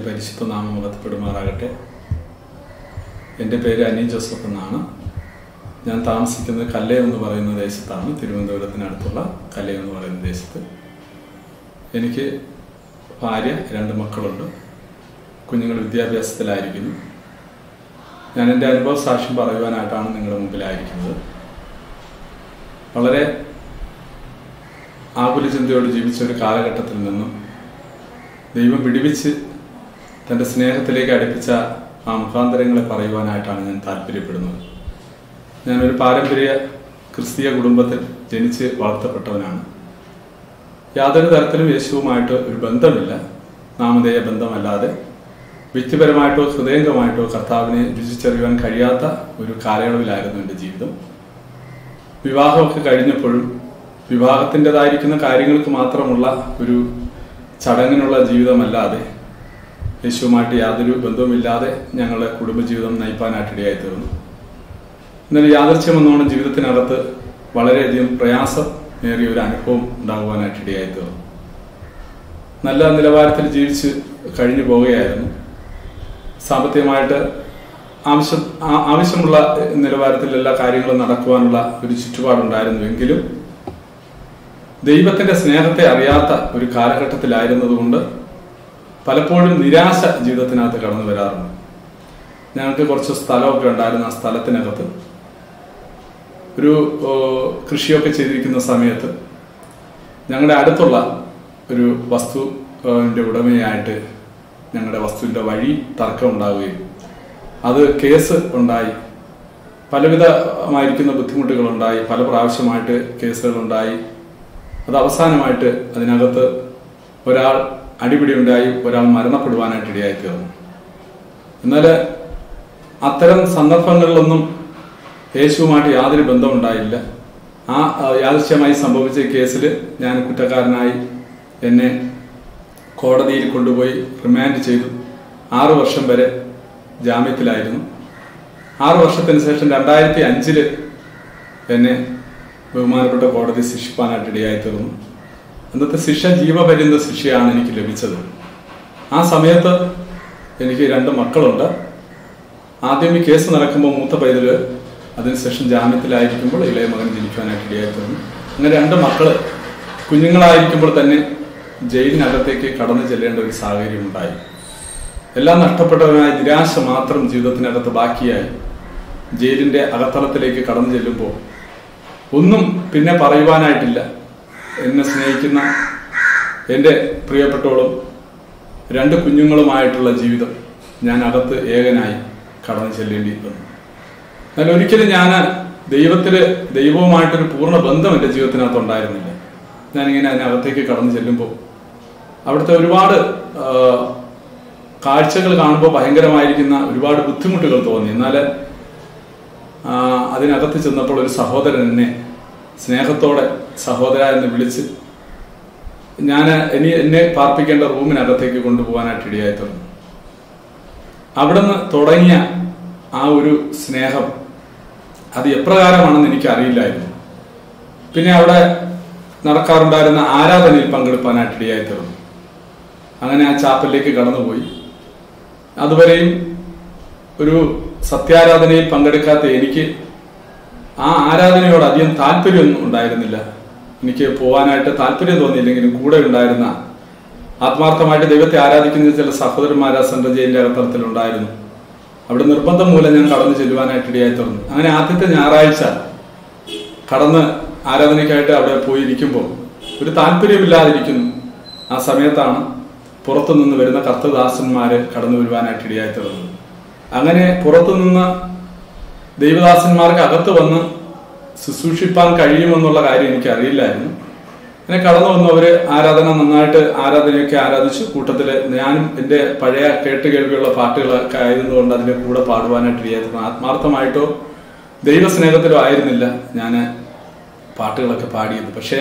പരിശുദ്ധ നാമം മുഖത്തപ്പെടുമാറാകട്ടെ എൻ്റെ പേര് അനി ജോസഫ് എന്നാണ് ഞാൻ താമസിക്കുന്നത് കല്ലയം എന്ന് പറയുന്ന ദേശത്താണ് തിരുവനന്തപുരത്തിനടുത്തുള്ള കല്ലയം എന്ന് പറയുന്ന ദേശത്ത് എനിക്ക് ഭാര്യ രണ്ട് മക്കളുണ്ട് കുഞ്ഞുങ്ങൾ വിദ്യാഭ്യാസത്തിലായിരിക്കുന്നു ഞാൻ എൻ്റെ അനുഭവ സാക്ഷ്യം പറയുവാനായിട്ടാണ് നിങ്ങളുടെ മുമ്പിലായിരിക്കുന്നത് വളരെ ആകുല ചിന്തയോട് ജീവിച്ച ഒരു കാലഘട്ടത്തിൽ നിന്നും ദൈവം വിടിവിച്ച് തൻ്റെ സ്നേഹത്തിലേക്ക് അടുപ്പിച്ച ആ മുഖാന്തരങ്ങളെ പറയുവാനായിട്ടാണ് ഞാൻ താല്പര്യപ്പെടുന്നത് ഞാനൊരു പാരമ്പര്യ ക്രിസ്തീയ കുടുംബത്തിൽ ജനിച്ച് വളർത്തപ്പെട്ടവനാണ് യാതൊരു തരത്തിലും യേശുവുമായിട്ട് ഒരു ബന്ധമില്ല നാമധേയ ബന്ധമല്ലാതെ വ്യക്തിപരമായിട്ടോ ഹൃദയംഗമായിട്ടോ കർത്താവിനെ രുചിച്ചറിയുവാൻ കഴിയാത്ത ഒരു കാലയളവിലായിരുന്നു എൻ്റെ ജീവിതം വിവാഹമൊക്കെ കഴിഞ്ഞപ്പോഴും വിവാഹത്തിൻ്റെതായിരിക്കുന്ന കാര്യങ്ങൾക്ക് മാത്രമുള്ള ഒരു ചടങ്ങിനുള്ള ജീവിതമല്ലാതെ യേശുവുമായിട്ട് യാതൊരു ബന്ധവുമില്ലാതെ ഞങ്ങളുടെ കുടുംബജീവിതം നയിപ്പാനായിട്ട് ഇടയായി തീർന്നു എന്നാൽ യാദർച്ഛ്യം എന്നോണം ജീവിതത്തിനകത്ത് വളരെയധികം പ്രയാസമേറിയ ഒരു അനുഭവം ഉണ്ടാകുവാനായിട്ട് ഇടയായി തീർന്നു നല്ല നിലവാരത്തിൽ ജീവിച്ച് കഴിഞ്ഞു പോവുകയായിരുന്നു സാമ്പത്തികമായിട്ട് ആവശ്യം ആ- ആവശ്യമുള്ള നിലവാരത്തിൽ എല്ലാ കാര്യങ്ങളും നടക്കുവാനുള്ള ഒരു ചുറ്റുപാടുണ്ടായിരുന്നു എങ്കിലും ദൈവത്തിന്റെ സ്നേഹത്തെ അറിയാത്ത ഒരു കാലഘട്ടത്തിലായിരുന്നതുകൊണ്ട് പലപ്പോഴും നിരാശ ജീവിതത്തിനകത്ത് കടന്നു വരാറുണ്ട് ഞങ്ങൾക്ക് കുറച്ച് സ്ഥലമൊക്കെ ഉണ്ടായിരുന്നു ആ സ്ഥലത്തിനകത്ത് ഒരു ഓ, കൃഷിയൊക്കെ ചെയ്തിരിക്കുന്ന സമയത്ത് ഞങ്ങളുടെ അടുത്തുള്ള ഒരു വസ്തുവിൻ്റെ ഉടമയായിട്ട് ഞങ്ങളുടെ വസ്തുവിൻ്റെ വഴി തർക്കം ഉണ്ടാവുകയും അത് കേസ് ഉണ്ടായി പലവിധമായിരിക്കുന്ന ബുദ്ധിമുട്ടുകളുണ്ടായി പല പ്രാവശ്യമായിട്ട് കേസുകളുണ്ടായി അത് അവസാനമായിട്ട് അതിനകത്ത് ഒരാൾ അടിപിടി ഉണ്ടായി ഒരാൾ മരണപ്പെടുവാനായിട്ട് ഇടയായി തീർന്നു എന്നാൽ അത്തരം സന്ദർഭങ്ങളിലൊന്നും യേശുവുമായിട്ട് യാതൊരു ബന്ധമുണ്ടായില്ല ആ ആ, യാദൃശ്യമായി സംഭവിച്ച കേസിൽ ഞാൻ കുറ്റക്കാരനായി എന്നെ കോടതിയിൽ കൊണ്ടുപോയി റിമാൻഡ് ചെയ്തു ആറു വർഷം വരെ ജാമ്യത്തിലായിരുന്നു ആറു വർഷത്തിന് ശേഷം രണ്ടായിരത്തി അഞ്ചില് എന്നെ ബഹുമാനപ്പെട്ട കോടതി ശിക്ഷിപ്പാനായിട്ട് ഇടയായി തീർന്നു അന്നത്തെ ശിക്ഷ ജീവപര്യന്ത ശിക്ഷയാണ് എനിക്ക് ലഭിച്ചത് ആ സമയത്ത് എനിക്ക് രണ്ട് മക്കളുണ്ട് ആദ്യം ഈ കേസ് നടക്കുമ്പോൾ മൂത്ത പൈതല് അതിനുശേഷം ജാമ്യത്തിലായിരിക്കുമ്പോൾ ഇളയ മകൻ ജനിക്കുവാനായിട്ട് ഇടയായി തീർന്നു അങ്ങനെ രണ്ട് മക്കള് കുഞ്ഞുങ്ങളായിരിക്കുമ്പോൾ തന്നെ ജയിലിനകത്തേക്ക് കടന്നു ചെല്ലേണ്ട ഒരു സാഹചര്യം ഉണ്ടായി എല്ലാം നഷ്ടപ്പെട്ടവനായ നിരാശ മാത്രം ജീവിതത്തിനകത്ത് ബാക്കിയായി ജയിലിന്റെ അകത്തളത്തിലേക്ക് കടന്നു ചെല്ലുമ്പോൾ ഒന്നും പിന്നെ പറയുവാനായിട്ടില്ല എന്നെ സ്നേഹിക്കുന്ന എൻ്റെ പ്രിയപ്പെട്ടോളും രണ്ട് കുഞ്ഞുങ്ങളുമായിട്ടുള്ള ജീവിതം ഞാൻ അകത്ത് ഏകനായി കടന്നു ചെല്ലേണ്ടി വന്നു എന്നാൽ ഒരിക്കലും ഞാൻ ദൈവത്തില് ദൈവവുമായിട്ടൊരു പൂർണ്ണ ബന്ധം എൻ്റെ ജീവിതത്തിനകത്ത് ഉണ്ടായിരുന്നില്ല ഞാനിങ്ങനെ അതിനകത്തേക്ക് കടന്നു ചെല്ലുമ്പോൾ അവിടുത്തെ ഒരുപാട് ആ, കാഴ്ചകൾ കാണുമ്പോൾ ഭയങ്കരമായിരിക്കുന്ന ഒരുപാട് ബുദ്ധിമുട്ടുകൾ തോന്നി എന്നാൽ ആ, അതിനകത്ത് ചെന്നപ്പോൾ ഒരു സഹോദരൻ എന്നെ സ്നേഹത്തോടെ സഹോദര എന്ന് വിളിച്ച് ഞാൻ ഇനി എന്നെ പാർപ്പിക്കേണ്ട റൂമിനകത്തേക്ക് കൊണ്ടുപോകാനായിട്ട് ഇടയായി തീർന്നു അവിടുന്ന് തുടങ്ങിയ ആ ഒരു സ്നേഹം അത് എപ്രകാരമാണെന്ന് എനിക്ക് അറിയില്ലായിരുന്നു പിന്നെ അവിടെ നടക്കാറുണ്ടായിരുന്ന ആരാധനയിൽ പങ്കെടുപ്പാനായിട്ട് ഇടയായി തീർന്നു അങ്ങനെ ആ ചാപ്പലിലേക്ക് കടന്നുപോയി അതുവരെയും ഒരു സത്യാരാധനയിൽ പങ്കെടുക്കാത്ത എനിക്ക് ആ ആരാധനയോട് അധികം താല്പര്യമൊന്നും ഉണ്ടായിരുന്നില്ല എനിക്ക് പോകാനായിട്ട് താല്പര്യം തോന്നിയില്ലെങ്കിലും കൂടെ ഉണ്ടായിരുന്ന ആത്മാർത്ഥമായിട്ട് ദൈവത്തെ ആരാധിക്കുന്ന ചില സഹോദരന്മാർ ആ സെൻട്രൽ ജയിലിന്റെ അകത്തളത്തിൽ ഉണ്ടായിരുന്നു അവിടെ നിർബന്ധം മൂലം ഞാൻ കടന്നു ചെല്ലുവാനായിട്ട് ഇടയായി തീർന്നു അങ്ങനെ ആദ്യത്തെ ഞായറാഴ്ച കടന്ന് ആരാധനയ്ക്കായിട്ട് അവിടെ പോയിരിക്കുമ്പോൾ ഒരു താല്പര്യമില്ലാതിരിക്കുന്നു ആ സമയത്താണ് പുറത്തു നിന്ന് വരുന്ന കർത്തദാസന്മാര് കടന്നു വരുവാനായിട്ട് ഇടയായി തീർന്നത് അങ്ങനെ പുറത്തു നിന്ന് ദൈവദാസന്മാർക്ക് അകത്ത് വന്ന് ശുശ്രൂഷിപ്പാൻ കഴിയുമെന്നുള്ള കാര്യം എനിക്ക് അറിയില്ലായിരുന്നു അങ്ങനെ കടന്നു വന്നവര് ആരാധന നന്നായിട്ട് ആരാധനയൊക്കെ ആരാധിച്ചു കൂട്ടത്തില് ഞാനും എൻ്റെ പഴയ കേട്ട് കേൾവിയുള്ള പാട്ടുകളൊക്കെ ആയതുകൊണ്ട് അതിന്റെ കൂടെ പാടുവാനായിട്ട് ഇടയായിരുന്നു ആത്മാർത്ഥമായിട്ടോ ദൈവസ്നേഹത്തിലോ ആയിരുന്നില്ല ഞാൻ പാട്ടുകളൊക്കെ പാടിയത് പക്ഷേ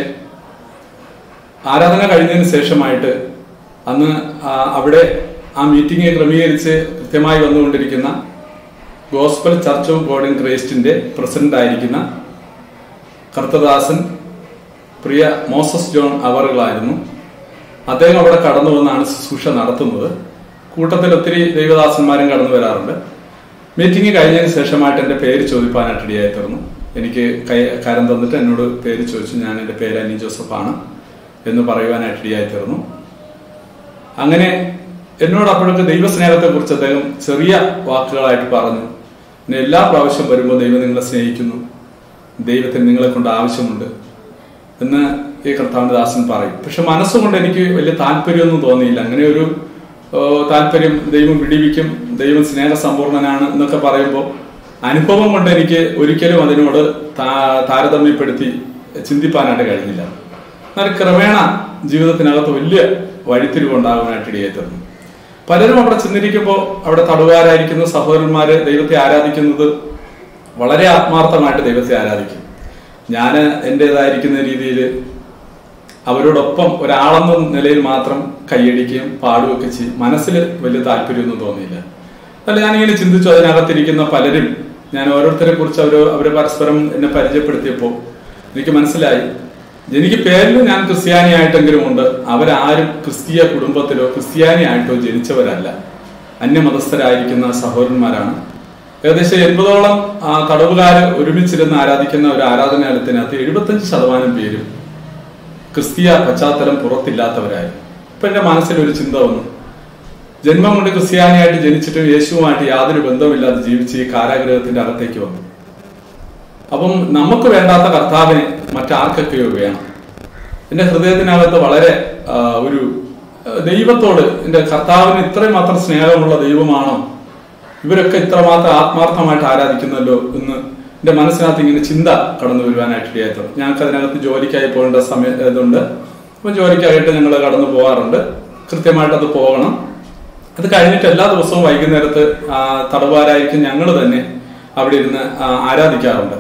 ആരാധന കഴിഞ്ഞതിന് ശേഷമായിട്ട് അന്ന് ആ അവിടെ ആ മീറ്റിംഗ് ക്രമീകരിച്ച് കൃത്യമായി വന്നുകൊണ്ടിരിക്കുന്ന gospel church of God in ക്രൈസ്റ്റിന്റെ പ്രസിഡന്റ് ആയിരിക്കുന്ന കർത്തദാസൻ പ്രിയ മോസസ് ജോൺ അവറുകളായിരുന്നു അദ്ദേഹം അവിടെ കടന്നു വന്നാണ് ശുശ്രൂഷ നടത്തുന്നത് കൂട്ടത്തിൽ ഒത്തിരി ദൈവദാസന്മാരും കടന്നു വരാറുണ്ട് മീറ്റിംഗ് കഴിഞ്ഞതിന് ശേഷമായിട്ട് എൻ്റെ പേര് ചോദിപ്പാനായിട്ട് ഇടയായി തീർന്നു എനിക്ക് കൈ കരം തന്നിട്ട് എന്നോട് പേര് ചോദിച്ചു ഞാൻ എൻ്റെ പേര് അനി ജോസഫാണ് എന്ന് പറയുവാനായിട്ട് ഇടയായി തീർന്നു അങ്ങനെ എന്നോട് അപ്പോഴൊക്കെ ദൈവസ്നേഹത്തെ കുറിച്ച് അദ്ദേഹം ചെറിയ വാക്കുകളായിട്ട് പറഞ്ഞു പിന്നെ എല്ലാ പ്രാവശ്യം വരുമ്പോൾ ദൈവം നിങ്ങളെ സ്നേഹിക്കുന്നു ദൈവത്തിന് നിങ്ങളെ കൊണ്ട് ആവശ്യമുണ്ട് എന്ന് ഈ കർത്താവിന്റെ ദാസൻ പറയും പക്ഷെ മനസ്സുകൊണ്ട് എനിക്ക് വലിയ താല്പര്യമൊന്നും തോന്നിയില്ല അങ്ങനെ ഒരു ഏഹ്, താല്പര്യം ദൈവം പിടിവിക്കും ദൈവം സ്നേഹസമ്പൂർണനാണ് എന്നൊക്കെ പറയുമ്പോൾ അനുഭവം കൊണ്ട് എനിക്ക് ഒരിക്കലും അതിനോട് താ- താരതമ്യപ്പെടുത്തി ചിന്തിപ്പാനായിട്ട് കഴിഞ്ഞില്ല എന്നാൽ ക്രമേണ ജീവിതത്തിനകത്ത് വലിയ വഴിത്തിരിവുണ്ടാകാനായിട്ട് ഇടയായി തീർന്നു പലരും അവിടെ ചെന്നിരിക്കുമ്പോൾ അവിടെ തടവുകാരായിരിക്കുന്ന സഹോദരന്മാര് ദൈവത്തെ ആരാധിക്കുന്നത് വളരെ ആത്മാർത്ഥമായിട്ട് ദൈവത്തെ ആരാധിക്കും ഞാൻ എൻ്റെതായിരിക്കുന്ന രീതിയിൽ അവരോടൊപ്പം ഒരാളെന്ന നിലയിൽ മാത്രം കൈയടിക്കുകയും പാടുകയൊക്കെ ചെയ്യും മനസ്സിൽ വലിയ താല്പര്യമൊന്നും തോന്നിയില്ല അല്ല ഞാനിങ്ങനെ ചിന്തിച്ചു അതിനകത്തിരിക്കുന്ന പലരും ഞാൻ ഓരോരുത്തരെ കുറിച്ച് അവർ അവരെ പരസ്പരം എന്നെ പരിചയപ്പെടുത്തിയപ്പോൾ എനിക്ക് മനസ്സിലായി എനിക്ക് പേരിൽ ഞാൻ ക്രിസ്ത്യാനിയായിട്ടെങ്കിലും ഉണ്ട് അവരാരും ക്രിസ്തീയ കുടുംബത്തിലോ ക്രിസ്ത്യാനിയായിട്ടോ ജനിച്ചവരല്ല അന്യമതസ്ഥരായിരിക്കുന്ന സഹോദരന്മാരാണ് ഏകദേശം എൺപതോളം ആ, തടവുകാര് ഒരുമിച്ചിരുന്ന് ആരാധിക്കുന്ന ഒരു ആരാധനാലയത്തിനകത്ത് എഴുപത്തഞ്ച് ശതമാനം പേരും ക്രിസ്തീയ പശ്ചാത്തലം പുറത്തില്ലാത്തവരായിരുന്നു ഇപ്പൊ എന്റെ മനസ്സിൽ ഒരു ചിന്ത വന്നു ജന്മം കൊണ്ട് ക്രിസ്ത്യാനിയായിട്ട് ജനിച്ചിട്ടും യേശുവുമായിട്ട് യാതൊരു ബന്ധമില്ലാതെ ജീവിച്ച് ഈ കാരാഗ്രഹത്തിന്റെ അകത്തേക്ക് വന്നു അപ്പം നമുക്ക് വേണ്ടാത്ത കർത്താവിനെ മറ്റാർക്കൊക്കെയോ വേണം എന്റെ ഹൃദയത്തിനകത്ത് വളരെ ആ, ഒരു ആ, ദൈവത്തോട് എന്റെ കർത്താവിന് ഇത്രയും മാത്രം സ്നേഹമുള്ള ദൈവമാണോ ഇവരൊക്കെ ഇത്രമാത്രം ആത്മാർത്ഥമായിട്ട് ആരാധിക്കുന്നല്ലോ എന്ന് എന്റെ മനസ്സിനകത്ത് ഇങ്ങനെ ചിന്ത കടന്നു വരുവാനായിട്ട് ഇടയായിട്ടുണ്ട് ഞങ്ങൾക്ക് അതിനകത്ത് ജോലിക്കായി പോകേണ്ട സമയം ഇതുണ്ട് അപ്പം ജോലിക്കായിട്ട് ഞങ്ങൾ കടന്നു പോകാറുണ്ട് കൃത്യമായിട്ട് അത് പോകണം അത് കഴിഞ്ഞിട്ട് എല്ലാ ദിവസവും വൈകുന്നേരത്ത് ആ, തടവുകാരായിരിക്കും ഞങ്ങൾ തന്നെ അവിടെ ഇരുന്ന് ആ, ആരാധിക്കാറുണ്ട്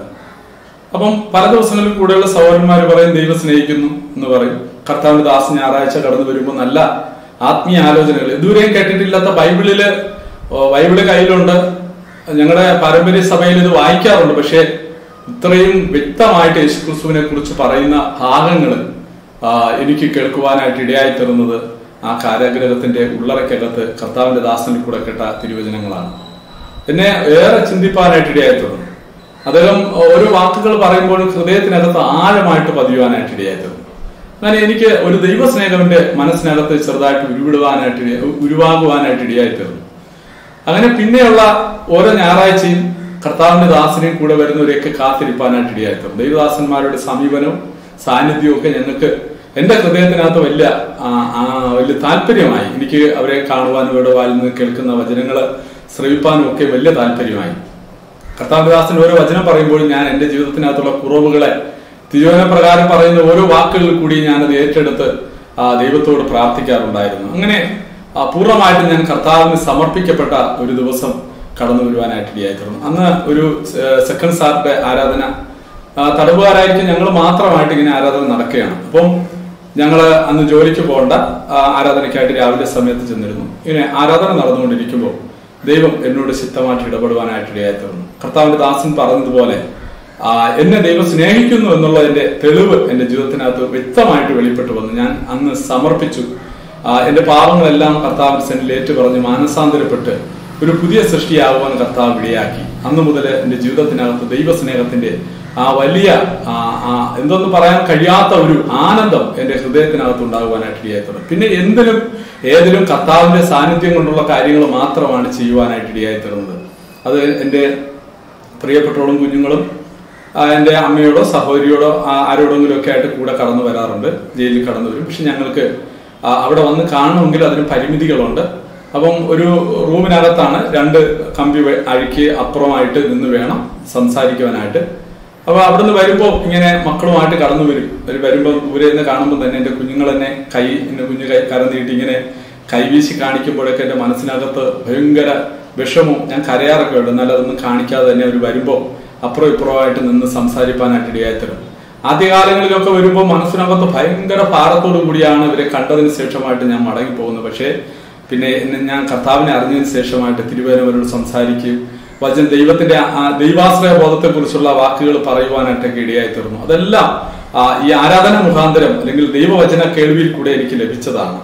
അപ്പം പല ദിവസങ്ങളിൽ കൂടെയുള്ള സഹോദരന്മാർ പറയും ദൈവം സ്നേഹിക്കുന്നു എന്ന് പറയും കർത്താവിന്റെ ദാസ് ഞായറാഴ്ച കടന്നു വരുമ്പോൾ നല്ല ആത്മീയ ആലോചനകൾ ഇതുവരെയും കേട്ടിട്ടില്ലാത്ത ബൈബിളില് ഓ, ബൈബിള് കയ്യിലുണ്ട് ഞങ്ങളുടെ പാരമ്പര്യ സഭയിൽ ഇത് വായിക്കാറുണ്ട് പക്ഷേ ഇത്രയും വ്യക്തമായിട്ട് യേശുക്രിസ്തുവിനെ കുറിച്ച് പറയുന്ന ഭാഗങ്ങൾ എനിക്ക് കേൾക്കുവാനായിട്ട് ഇടയായി തരുന്നത് ആ കാരാഗ്രഹത്തിന്റെ ഉള്ളറയ്ക്കകത്ത് കർത്താവിന്റെ ദാസനിൽ കൂടെ കേട്ട തിരുവചനങ്ങളാണ് എന്നെ ഏറെ ചിന്തിപ്പാനായിട്ട് ഇടയായി തീർന്നു അദ്ദേഹം ഓരോ വാക്കുകൾ പറയുമ്പോഴും ഹൃദയത്തിനകത്ത് ആഴമായിട്ട് പതിയുവാനായിട്ട് ഇടയായി തീർന്നു അങ്ങനെ എനിക്ക് ഒരു ദൈവസ്നേഹത്തിന്റെ മനസ്സിനകത്ത് ചെറുതായിട്ട് ഉരുവിടുവാനായിട്ട് ഇടയ- ഉരുവാകുവാനായിട്ട് ഇടയായി തീർന്നു അങ്ങനെ പിന്നെയുള്ള ഓരോ ഞായറാഴ്ചയും കർത്താവിന്റെ ദാസനെയും കൂടെ വരുന്നവരെയൊക്കെ കാത്തിരിപ്പാനായിട്ട് ഇടയായി തീർന്നു ദൈവദാസന്മാരുടെ സമീപനവും സാന്നിധ്യവും ഒക്കെ ഞങ്ങൾക്ക് എന്റെ ഹൃദയത്തിനകത്ത് വലിയ ആ, ആ, വലിയ താല്പര്യമായി എനിക്ക് അവരെ കാണുവാനും ഇവിടെ വായിൽ നിന്ന് കേൾക്കുന്ന വചനങ്ങള് ശ്രവിപ്പാനും ഒക്കെ വലിയ താല്പര്യമായി കർത്താവിദാസൻ ഓരോ വചനം പറയുമ്പോഴും ഞാൻ എന്റെ ജീവിതത്തിനകത്തുള്ള കുറവുകളെ തിരുവന പ്രകാരം പറയുന്ന ഓരോ വാക്കുകളിൽ കൂടി ഞാനത് ഏറ്റെടുത്ത് ആ ദൈവത്തോട് പ്രാർത്ഥിക്കാറുണ്ടായിരുന്നു അങ്ങനെ ആ, പൂർണ്ണമായിട്ടും ഞാൻ കർത്താവിന് സമർപ്പിക്കപ്പെട്ട ഒരു ദിവസം കടന്നു വരുവാനായിട്ട് ഇടയായിത്തീർന്നു അന്ന് ഒരു സെക്കൻഡ് സാറിന്റെ ആരാധന ആ, തടവുകാരായിരിക്കും ഞങ്ങൾ മാത്രമായിട്ട് ഇങ്ങനെ ആരാധന നടക്കുകയാണ് അപ്പം ഞങ്ങള് അന്ന് ജോലിക്ക് പോകേണ്ട ആ, ആരാധനയ്ക്കായിട്ട് രാവിലെ സമയത്ത് ചെന്നിരുന്നു ഇങ്ങനെ ആരാധന നടന്നുകൊണ്ടിരിക്കുമ്പോൾ ദൈവം എന്നോട് ശക്തമായിട്ട് ഇടപെടുവാനായിട്ട് ഇടയായിത്തീർന്നു കർത്താവിന്റെ ദാസൻ പറഞ്ഞതുപോലെ ആ, എന്നെ ദൈവം സ്നേഹിക്കുന്നു എന്നുള്ളതിന്റെ തെളിവ് എന്റെ ജീവിതത്തിനകത്ത് വ്യക്തമായിട്ട് വെളിപ്പെട്ടു വന്നു ഞാൻ അന്ന് സമർപ്പിച്ചു ആ, എന്റെ പാപങ്ങളെല്ലാം കർത്താവിന്റെ സെന്റിൽ ഏറ്റു പറഞ്ഞ് മാനസാന്തരപ്പെട്ട് ഒരു പുതിയ സൃഷ്ടിയാകുവാൻ കർത്താവ് ഇടയാക്കി അന്ന് മുതൽ എന്റെ ജീവിതത്തിനകത്ത് ദൈവസ്നേഹത്തിന്റെ ആ വലിയ ആ, ആ, എന്തൊന്ന് പറയാൻ കഴിയാത്ത ഒരു ആനന്ദം എന്റെ ഹൃദയത്തിനകത്ത് ഉണ്ടാകുവാനായിട്ട് ഇടയായിട്ടുണ്ട് പിന്നെ എന്തിനും ഏതിലും കർത്താവിന്റെ സാന്നിധ്യം കൊണ്ടുള്ള കാര്യങ്ങൾ മാത്രമാണ് ചെയ്യുവാനായിട്ട് ഇടയായിത്തീർന്നത് അത് എന്റെ പ്രിയപ്പെട്ടവളും കുഞ്ഞുങ്ങളും ആ, എൻ്റെ അമ്മയോടോ സഹോദരിയോടോ ആ, ആരോടെങ്കിലും ഒക്കെ ആയിട്ട് കൂടെ കടന്നു വരാറുണ്ട് ജയിലിൽ കടന്നു വരും പക്ഷെ ഞങ്ങൾക്ക് ആ, അവിടെ വന്ന് കാണുമെങ്കിൽ അതിന് പരിമിതികളുണ്ട് അപ്പം ഒരു റൂമിനകത്താണ് രണ്ട് കമ്പി വെ- അഴുക്കി അപ്പുറമായിട്ട് നിന്ന് വേണം സംസാരിക്കുവാനായിട്ട് അപ്പൊ അവിടുന്ന് വരുമ്പോൾ ഇങ്ങനെ മക്കളുമായിട്ട് കടന്നു വരും അവര് വരുമ്പോൾ ദൂരെ നിന്ന് കാണുമ്പോൾ തന്നെ എൻ്റെ കുഞ്ഞുങ്ങൾ എന്നെ കൈ എന്റെ കുഞ്ഞു കൈ കരം നീട്ടി ഇങ്ങനെ കൈവീശി കാണിക്കുമ്പോഴൊക്കെ എൻ്റെ മനസ്സിനകത്ത് ഭയങ്കര വിഷമവും ഞാൻ കരയാറൊക്കെ ഉണ്ട് എന്നാൽ അതൊന്നും കാണിക്കാതെ തന്നെ അവർ വരുമ്പോൾ അപ്പുറം ഇപ്പുറമായിട്ട് നിന്ന് സംസാരിപ്പാനായിട്ട് ഇടയായിത്തരും ആദ്യകാലങ്ങളിലൊക്കെ വരുമ്പോൾ മനസ്സിനകത്ത് ഭയങ്കര ഭാരത്തോടു കൂടിയാണ് ഇവരെ കണ്ടതിന് ശേഷമായിട്ട് ഞാൻ മടങ്ങി പോകുന്നത് പക്ഷേ പിന്നെ എന്നെ ഞാൻ കർത്താവിനെ അറിഞ്ഞതിന് ശേഷമായിട്ട് തിരുവേനവരോട് സംസാരിക്കുകയും വചന ദൈവത്തിന്റെ ആ ദൈവാശ്രയ ബോധത്തെ കുറിച്ചുള്ള വാക്കുകൾ പറയുവാനായിട്ടൊക്കെ ഇടയായി തീർന്നു അതെല്ലാം ആ, ഈ ആരാധന മുഖാന്തരം അല്ലെങ്കിൽ ദൈവവചന കേൾവിയിൽ കൂടെ എനിക്ക് ലഭിച്ചതാണ്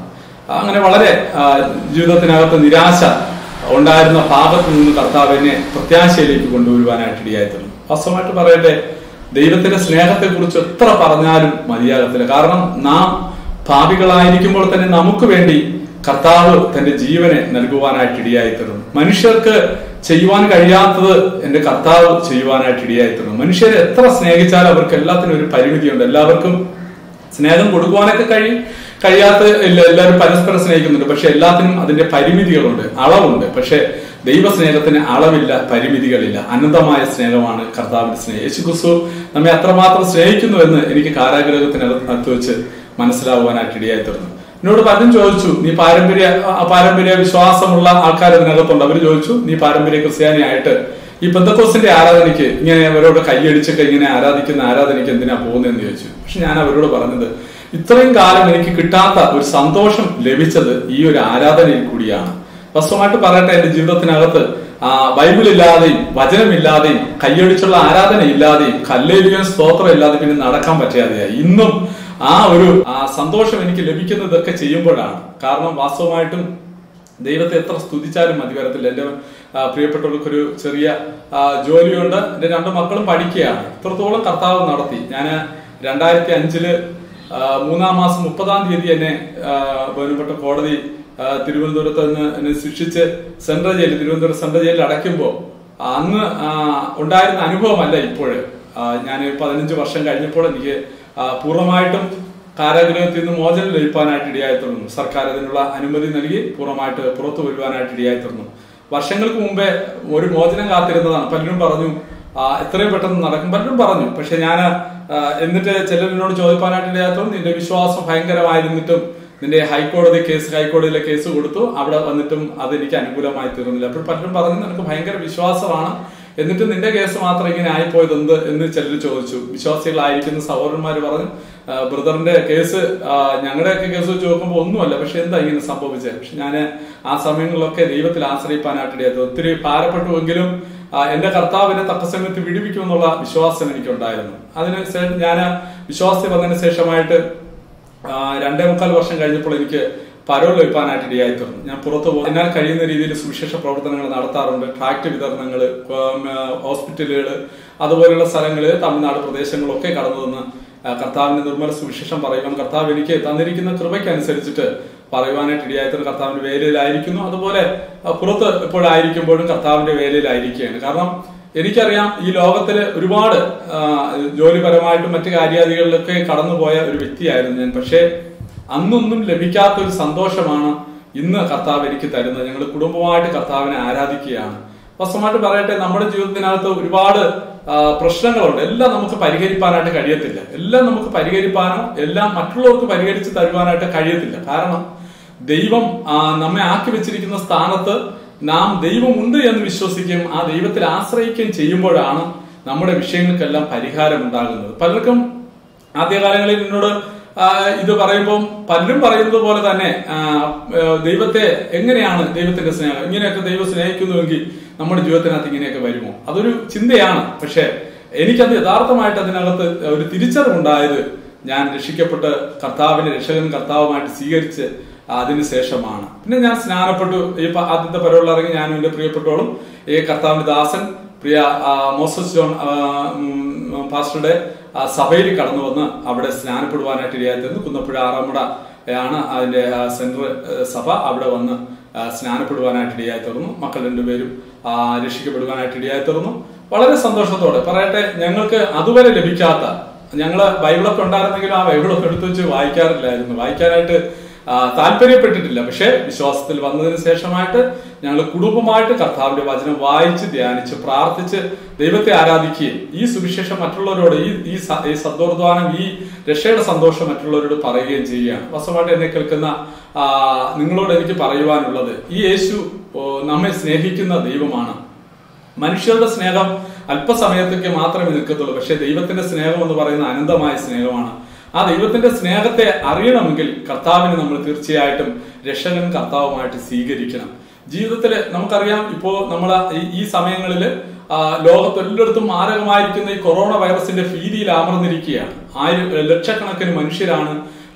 അങ്ങനെ വളരെ ആ, ജീവിതത്തിനകത്ത് നിരാശ ഉണ്ടായിരുന്ന ഭാഗത്ത് നിന്ന് കർത്താവ് എന്നെ പ്രത്യാശയിലേക്ക് കൊണ്ടുവരുവാനായിട്ട് ഇടയായിത്തീർന്നു വാസ്തവമായിട്ട് പറയട്ടെ ദൈവത്തിന്റെ സ്നേഹത്തെ കുറിച്ച് എത്ര പറഞ്ഞാലും മതിയാകത്തില്ല കാരണം നാം ഭാവികളായിരിക്കുമ്പോൾ തന്നെ നമുക്ക് വേണ്ടി കർത്താവ് തന്റെ ജീവനെ നൽകുവാനായിട്ട് ഇടയായിത്തീർന്നു മനുഷ്യർക്ക് ചെയ്യുവാൻ കഴിയാത്തത് എന്റെ കർത്താവ് ചെയ്യുവാനായിട്ട് ഇടയായിത്തീർന്നു മനുഷ്യരെ എത്ര സ്നേഹിച്ചാലും അവർക്ക് എല്ലാത്തിനും ഒരു പരിമിതിയുണ്ട് എല്ലാവർക്കും സ്നേഹം കൊടുക്കുവാനൊക്കെ കഴിയും കഴിയാത്ത ഇല്ല എല്ലാവരും പരസ്പരം സ്നേഹിക്കുന്നുണ്ട് പക്ഷെ എല്ലാത്തിനും അതിന്റെ പരിമിതികളുണ്ട് അളവുണ്ട് പക്ഷെ ദൈവസ്നേഹത്തിന് അളവില്ല പരിമിതികളില്ല അനന്തമായ സ്നേഹമാണ് കർത്താവിന്റെ സ്നേഹം യേശു ക്രിസ്തു നമ്മെ അത്രമാത്രം സ്നേഹിക്കുന്നു എന്ന് എനിക്ക് കാരാഗ്രഹത്തിനകത്ത് വെച്ച് മനസ്സിലാവുവാനായിട്ട് ഇടയായി തീർന്നു എന്നോട് പലരും ചോദിച്ചു നീ പാരമ്പര്യ ആ പാരമ്പര്യ വിശ്വാസമുള്ള ആൾക്കാർ ഇതിനകത്തുണ്ട് അവർ ചോദിച്ചു നീ പാരമ്പര്യ ക്രിസ്ത്യാനിയായിട്ട് ഈ പെന്തക്കോസിന്റെ ആരാധനയ്ക്ക് ഇങ്ങനെ അവരോട് കൈയടിച്ചൊക്കെ ഇങ്ങനെ ആരാധിക്കുന്ന ആരാധനയ്ക്ക് എന്തിനാ പോകുന്നതെന്ന് ചോദിച്ചു പക്ഷെ ഞാൻ അവരോട് പറഞ്ഞത് ഇത്രയും കാലം എനിക്ക് കിട്ടാത്ത ഒരു സന്തോഷം ലഭിച്ചത് ഈ ഒരു ആരാധനയിൽ കൂടിയാണ് വസ്തുമായിട്ട് പറയട്ടെ എന്റെ ജീവിതത്തിനകത്ത് ആ ബൈബിൾ ഇല്ലാതെയും വചനമില്ലാതെയും കൈയടിച്ചുള്ള ആരാധന ഇല്ലാതെയും കല്ലേലിയും സ്തോത്രം ഇല്ലാതെ പിന്നെ നടക്കാൻ പറ്റാതെയായി ഇന്നും ആ ഒരു ആ സന്തോഷം എനിക്ക് ലഭിക്കുന്നതൊക്കെ ചെയ്യുമ്പോഴാണ് കാരണം വാസ്തവമായിട്ടും ദൈവത്തെ എത്ര സ്തുതിച്ചാലും മതി വരത്തില്ല എന്റെ ആ, പ്രിയപ്പെട്ടവർക്കൊരു ചെറിയ ആ, ജോലിയുണ്ട് എന്റെ രണ്ട് മക്കളും പഠിക്കുകയാണ് ഇത്രത്തോളം കർത്താവ് നടത്തി ഞാൻ രണ്ടായിരത്തി അഞ്ചില് ആ, മൂന്നാം മാസം മുപ്പതാം തീയതി എന്നെ ആ, ബഹുമാനപ്പെട്ട കോടതി ആ, തിരുവനന്തപുരത്ത് നിന്ന് എന്നെ ശിക്ഷിച്ച് സെൻട്രൽ ജയിലിൽ തിരുവനന്തപുരം സെൻട്രൽ ജയിലിൽ അടയ്ക്കുമ്പോൾ അന്ന് ആ, ഉണ്ടായിരുന്ന അനുഭവമല്ല ഇപ്പോഴ് ഞാൻ പതിനഞ്ച് വർഷം കഴിഞ്ഞപ്പോൾ എനിക്ക് ആ, പൂർണ്ണമായിട്ടും കാരാഗൃഹത്തിൽ നിന്ന് മോചനം ലഭിക്കാനായിട്ട് ഇടയായി തുടങ്ങുന്നു സർക്കാർ അതിനുള്ള അനുമതി നൽകി പൂർണ്ണമായിട്ട് പുറത്തു വരുവാനായിട്ട് ഇടയായി തുടങ്ങുന്നു വർഷങ്ങൾക്ക് മുമ്പേ ഒരു മോചനം കാത്തിരുന്നതാണ് പലരും പറഞ്ഞു ആ, എത്രയും പെട്ടെന്ന് നടക്കും പലരും പറഞ്ഞു പക്ഷെ ഞാൻ എന്നിട്ട് ചിലരിനോട് ചോദിക്കാനായിട്ട് ഇടയാത്തതും നിന്റെ വിശ്വാസം ഭയങ്കരമായിരുന്നിട്ടും നിന്റെ ഹൈക്കോടതി കേസ് ഹൈക്കോടതിയിലെ കേസ് കൊടുത്തു അവിടെ വന്നിട്ടും അത് എനിക്ക് അനുകൂലമായി തീർന്നില്ല അപ്പോൾ പലരും പറഞ്ഞു നിനക്ക് ഭയങ്കര വിശ്വാസമാണ് എന്നിട്ട് നിന്റെ കേസ് മാത്രം ഇങ്ങനെ ആയിപ്പോയത് എന്ത് എന്ന് ചിലർ ചോദിച്ചു വിശ്വാസികളായിരിക്കുന്ന സഹോദരന്മാർ പറഞ്ഞു "ആ, ബ്രദറിന്റെ കേസ് ആ, ഞങ്ങളുടെയൊക്കെ കേസ് വെച്ച് നോക്കുമ്പോൾ ഒന്നുമല്ല പക്ഷെ എന്താ ഇങ്ങനെ സംഭവിച്ചത് പക്ഷെ ഞാൻ ആ സമയങ്ങളിലൊക്കെ ദൈവത്തിൽ ആശ്രയിപ്പാനായിട്ട് ഇടയായത് ഒത്തിരി ഭാരപ്പെട്ടുവെങ്കിലും ആ, എന്റെ കർത്താവിനെ തക്ക സമയത്ത് വിടുവിക്കുമെന്നുള്ള വിശ്വാസം എനിക്കുണ്ടായിരുന്നു അതിന് ഞാൻ വിശ്വാസത്തിൽ വന്നതിന് ശേഷമായിട്ട് ആ, രണ്ടേ മുക്കാൽ വർഷം കഴിഞ്ഞപ്പോൾ എനിക്ക് പരോൾ ലഭിക്കാനായിട്ട് ഇടയായി തീർന്നു ഞാൻ പുറത്തു പോകും എന്നാൽ കഴിയുന്ന രീതിയിൽ സുവിശേഷ പ്രവർത്തനങ്ങൾ നടത്താറുണ്ട് ട്രാക്ട് വിതരണങ്ങൾ ഹോസ്പിറ്റലുകൾ അതുപോലെയുള്ള സ്ഥലങ്ങളിൽ തമിഴ്നാട് പ്രദേശങ്ങളൊക്കെ കടന്നു വന്ന് ആ, കർത്താവിന്റെ നിർമ്മല സുവിശേഷം പറയുവാൻ കർത്താവ് എനിക്ക് തന്നിരിക്കുന്ന കൃപയ്ക്കനുസരിച്ചിട്ട് പറയുവാനായിട്ട് ഇടയായിട്ട് കർത്താവിന്റെ വേലയിലായിരിക്കുന്നു അതുപോലെ ആ, പുറത്ത് എപ്പോഴായിരിക്കുമ്പോഴും കർത്താവിന്റെ വേലയിലായിരിക്കുകയാണ് കാരണം എനിക്കറിയാം ഈ ലോകത്തില് ഒരുപാട് ആ, ജോലിപരമായിട്ടും മറ്റു കാര്യാദികളിലൊക്കെ കടന്നുപോയ ഒരു വ്യക്തിയായിരുന്നു ഞാൻ പക്ഷേ അന്നൊന്നും ലഭിക്കാത്ത ഒരു സന്തോഷമാണ് ഇന്ന് കർത്താവ് എനിക്ക് തരുന്നത് ഞങ്ങൾ കുടുംബമായിട്ട് കർത്താവിനെ ആരാധിക്കുകയാണ് വസ്തുമായിട്ട് പറയട്ടെ നമ്മുടെ ജീവിതത്തിനകത്ത് ഒരുപാട് ആ, പ്രശ്നങ്ങളുണ്ട് എല്ലാം നമുക്ക് പരിഹരിക്കാനായിട്ട് കഴിയത്തില്ല എല്ലാം നമുക്ക് പരിഹരിക്കാനോ എല്ലാം മറ്റുള്ളവർക്ക് പരിഹരിച്ച് തരുവാനായിട്ട് കഴിയത്തില്ല കാരണം ദൈവം ആ, നമ്മെ ആക്കി വെച്ചിരിക്കുന്ന സ്ഥാനത്ത് നാം ദൈവമുണ്ട് എന്ന് വിശ്വസിക്കുകയും ആ ദൈവത്തിൽ ആശ്രയിക്കുകയും ചെയ്യുമ്പോഴാണ് നമ്മുടെ വിഷയങ്ങൾക്കെല്ലാം പരിഹാരം ഉണ്ടാകുന്നത് പലർക്കും ആദ്യകാലങ്ങളിൽ എന്നോട് ആ, ഇത് പറയുമ്പോൾ പലരും പറയുന്നത് പോലെ തന്നെ ആ, ആ, ദൈവത്തെ എങ്ങനെയാണ് ദൈവത്തിന്റെ സ്നേഹം ഇങ്ങനെയൊക്കെ ദൈവം സ്നേഹിക്കുന്നുവെങ്കിൽ നമ്മുടെ ജീവിതത്തിനകത്ത് ഇങ്ങനെയൊക്കെ വരുമോ അതൊരു ചിന്തയാണ് പക്ഷെ എനിക്കത് യഥാർത്ഥമായിട്ട് അതിനകത്ത് ഒരു തിരിച്ചറിവുണ്ടായത് ഞാൻ രക്ഷിക്കപ്പെട്ട് കർത്താവിനെ രക്ഷകൻ കർത്താവുമായിട്ട് സ്വീകരിച്ച് അതിന് ശേഷമാണ് പിന്നെ ഞാൻ സ്നാനപ്പെട്ടു ഈ പ- ആദ്യത്തെ പരവുള്ള ഇറങ്ങി ഞാനും എന്റെ പ്രിയപ്പെട്ടോളും ഈ കർത്താവിന്റെ ദാസൻ പ്രിയ ആ, മോസസ് ജോൺ ആ, ഉം, പാസ്റ്ററുടെ ആ, സഭയിൽ കടന്നു വന്ന് അവിടെ സ്നാനപ്പെടുവാനായിട്ട് ഇടയായിരുന്നു കുന്നപ്പുഴ ആറാമുട ആണ് അതിന്റെ ആ, സെൻട്രൽ ആ, സഭ അവിടെ വന്ന് ആ, സ്നാനപ്പെടുവാനായിട്ട് ഇടയായി തീർന്നു മക്കൾ രണ്ടുപേരും ആ, രക്ഷിക്കപ്പെടുവാനായിട്ട് ഇടയായി തീർന്നു വളരെ സന്തോഷത്തോടെ പറയട്ടെ ഞങ്ങൾക്ക് അതുവരെ ലഭിക്കാത്ത ഞങ്ങള് ബൈബിളൊക്കെ ഉണ്ടായിരുന്നെങ്കിലും ആ ബൈബിളൊക്കെ എടുത്തു വെച്ച് വായിക്കാറില്ലായിരുന്നു വായിക്കാനായിട്ട് ആ, താല്പര്യപ്പെട്ടിട്ടില്ല പക്ഷേ വിശ്വാസത്തിൽ വന്നതിന് ശേഷമായിട്ട് ഞങ്ങൾ കുടുംബമായിട്ട് കർത്താവിന്റെ വചനം വായിച്ച് ധ്യാനിച്ച് പ്രാർത്ഥിച്ച് ദൈവത്തെ ആരാധിക്കുകയും ഈ സുവിശേഷം മറ്റുള്ളവരോട് ഈ ഈ സ- ഈ സദ്വർദ്ധാനം ഈ രക്ഷയുടെ സന്തോഷം മറ്റുള്ളവരോട് പറയുകയും ചെയ്യുകയാണ് വാസ്തവമായിട്ട് എന്നെ കേൾക്കുന്ന ആ, നിങ്ങളോട് എനിക്ക് പറയുവാനുള്ളത് ഈ യേശു ഓ, നമ്മെ സ്നേഹിക്കുന്ന ദൈവമാണ് മനുഷ്യരുടെ സ്നേഹം അല്പസമയത്തേക്ക് മാത്രമേ നിൽക്കത്തുള്ളൂ പക്ഷെ ദൈവത്തിന്റെ സ്നേഹം എന്ന് പറയുന്ന അനന്തമായ സ്നേഹമാണ് ആ ദൈവത്തിന്റെ സ്നേഹത്തെ അറിയണമെങ്കിൽ കർത്താവിനെ നമ്മൾ തീർച്ചയായിട്ടും രക്ഷകൻ കർത്താവുമായിട്ട് സ്വീകരിക്കണം ജീവിതത്തിൽ നമുക്കറിയാം ഇപ്പോ നമ്മൾ ഈ സമയങ്ങളിൽ ലോകത്ത് എല്ലായിടത്തും മാരകമായിരിക്കുന്ന ഈ കൊറോണ വൈറസിന്റെ ഭീതിയിൽ അമർന്നിരിക്കുകയാണ് ആയിരം ലക്ഷക്കണക്കിന് മനുഷ്യരാണ്